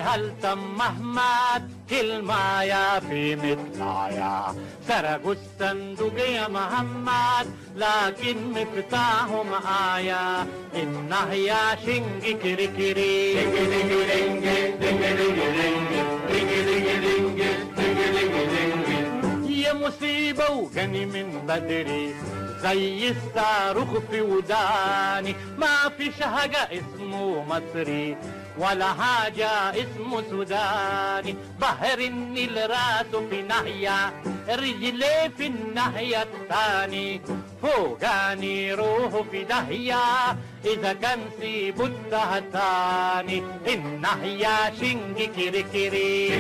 haltan mahmad hilmaaya fi mitlaaya سرقستندق يا محمد لكن مفتاحه معايا إنه يا شنق كري كري يا مصيبة وجاني من بدري زي الصاروخ في وداني ما فيش حاجة اسمه مصري ولا حاجة اسمه سوداني بحر النيل راسه في ناحية رجليه في الناحية الثاني فوقاني روحه في داهية إذا كان سيبو التهتاني الناحية شنجي كيري كيري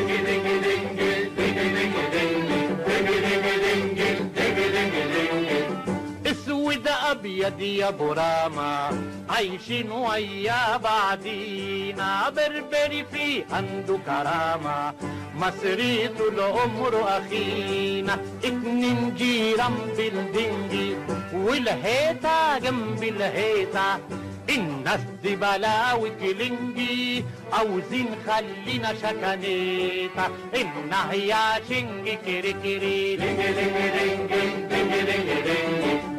اسود ابيض يا براما عايشين ويا بعدينا بربري في عنده كرامة مصري طول عمره اخينا اتنين جيران بالدنجي والهيتا جنب الهيتا الناس دي بلاوي كلينجي عاوزين خلينا شكانيتا انها يا شنجي كيري كيري لينجي لينجي لينجي لينجي لينجي لينجي